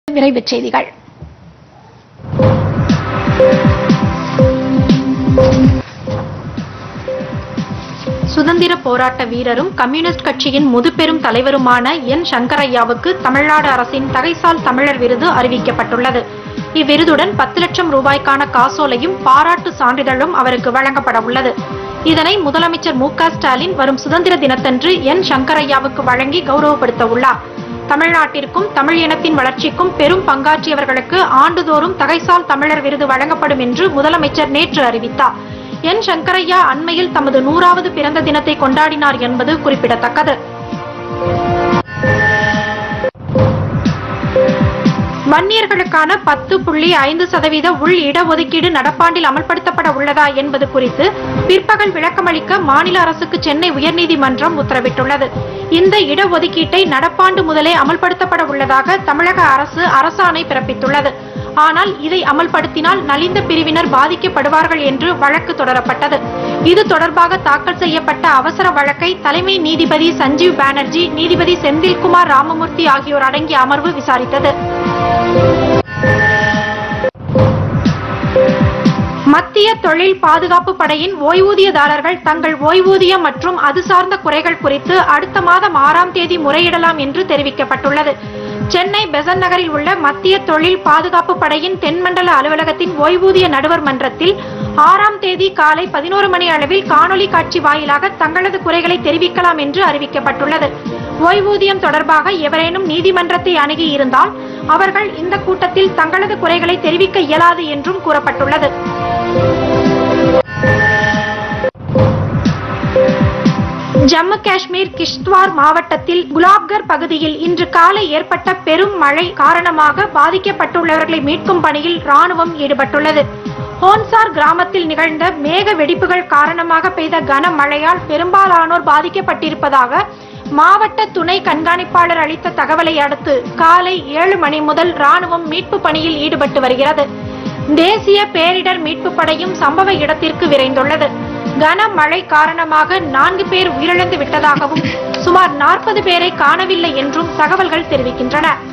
விரைவுச் செய்திகள் சுதந்திர போராட்ட வீரரும் கம்யூனிஸ்ட் கட்சியின் முதுபெரும் தலைவருமான என் சங்கரையாவுக்கு தமிழ்நாடு அரசின் தகைசால் தமிழர் விருது அறிவிக்கப்பட்டுள்ளது இவ்விருதுடன் பத்து லட்சம் ரூபாய்க்கான காசோலையும் பாராட்டு சான்றிதழும் அவருக்கு வழங்கப்பட உள்ளது இதனை முதலமைச்சர் மு க ஸ்டாலின் வரும் சுதந்திர தினத்தன்று என் சங்கரையாவுக்கு வழங்கி கௌரவப்படுத்த உள்ளார் தமிழ்நாட்டிற்கும் தமிழ் இனத்தின் வளர்ச்சிக்கும் பெரும் பங்காற்றியவர்களுக்கு ஆண்டுதோறும் தகைசால் தமிழர் விருது வழங்கப்படும் என்று முதலமைச்சர் நேற்று அறிவித்தார் என் சங்கரையா அண்மையில் தமது நூறாவது பிறந்த தினத்தை கொண்டாடினார் என்பது குறிப்பிடத்தக்கது வன்னியர்களுக்கான பத்து புள்ளி ஐந்து சதவீத உள் இடஒதுக்கீடு நடப்பாண்டில் அமல்படுத்தப்பட உள்ளதா என்பது குறித்து பிற்பகல் விளக்கமளிக்க மாநில அரசுக்கு சென்னை உயர்நீதிமன்றம் உத்தரவிட்டுள்ளது இந்த இடஒதுக்கீட்டை நடப்பாண்டு முதலே அமல்படுத்தப்பட உள்ளதாக தமிழக அரசு அரசாணை பிறப்பித்துள்ளது ஆனால் இதை அமல்படுத்தினால் நலிந்த பிரிவினர் பாதிக்கப்படுவார்கள் என்று வழக்கு தொடரப்பட்டது இது தொடர்பாக தாக்கல் செய்யப்பட்ட அவசர வழக்கை தலைமை நீதிபதி சஞ்சீவ் பானர்ஜி நீதிபதி செந்தில்குமார் ராமமூர்த்தி ஆகியோர் அடங்கிய அமர்வு விசாரித்தது மத்திய தொழில் பாதுகாப்பு படையின் ஓய்வூதியதாரர்கள் தங்கள் ஓய்வூதியம் மற்றும் அது சார்ந்த குறைகள் குறித்து அடுத்த மாதம் ஆறாம் தேதி முறையிடலாம் என்று தெரிவிக்கப்பட்டுள்ளது சென்னை பெசன் நகரில் உள்ள மத்திய தொழில் பாதுகாப்பு படையின் தென்மண்டல அலுவலகத்தின் ஓய்வூதிய நடுவர் மன்றத்தில் ஆறாம் தேதி காலை பதினோரு மணி அளவில் காணொலி காட்சி வாயிலாக தங்களது குறைகளை தெரிவிக்கலாம் என்று அறிவிக்கப்பட்டுள்ளது ஓய்வூதியம் தொடர்பாக எவரேனும் நீதிமன்றத்தை அணுகி இருந்தால் அவர்கள் இந்த கூட்டத்தில் தங்களது குறைகளை தெரிவிக்க இயலாது என்றும் கூறப்பட்டுள்ளது ஜம்மு காஷ்மீர் கிஷ்த்வார் மாவட்டத்தில் குலாப்கர் பகுதியில் இன்று காலை ஏற்பட்ட பெரும் மழை காரணமாக பாதிக்கப்பட்டுள்ளவர்களை மீட்கும் பணியில் ராணுவம் ஈடுபட்டுள்ளது ஹோன்சார் கிராமத்தில் நிகழ்ந்த மேக வெடிப்புகள் காரணமாக பெய்த கனமழையால் பெரும்பாலானோர் பாதிக்கப்பட்டிருப்பதாக மாவட்ட துணை கண்காணிப்பாளர் அளித்த தகவலை அடுத்து காலை ஏழு மணி முதல் ராணுவம் மீட்பு பணியில் ஈடுபட்டு வருகிறது தேசிய பேரிடர் மீட்பு படையும் சம்பவ இடத்திற்கு விரைந்துள்ளது கனமழை காரணமாக நான்கு பேர் உயிரிழந்து விட்டதாகவும் சுமார் நாற்பது பேரை காணவில்லை என்றும் தகவல்கள் தெரிவிக்கின்றன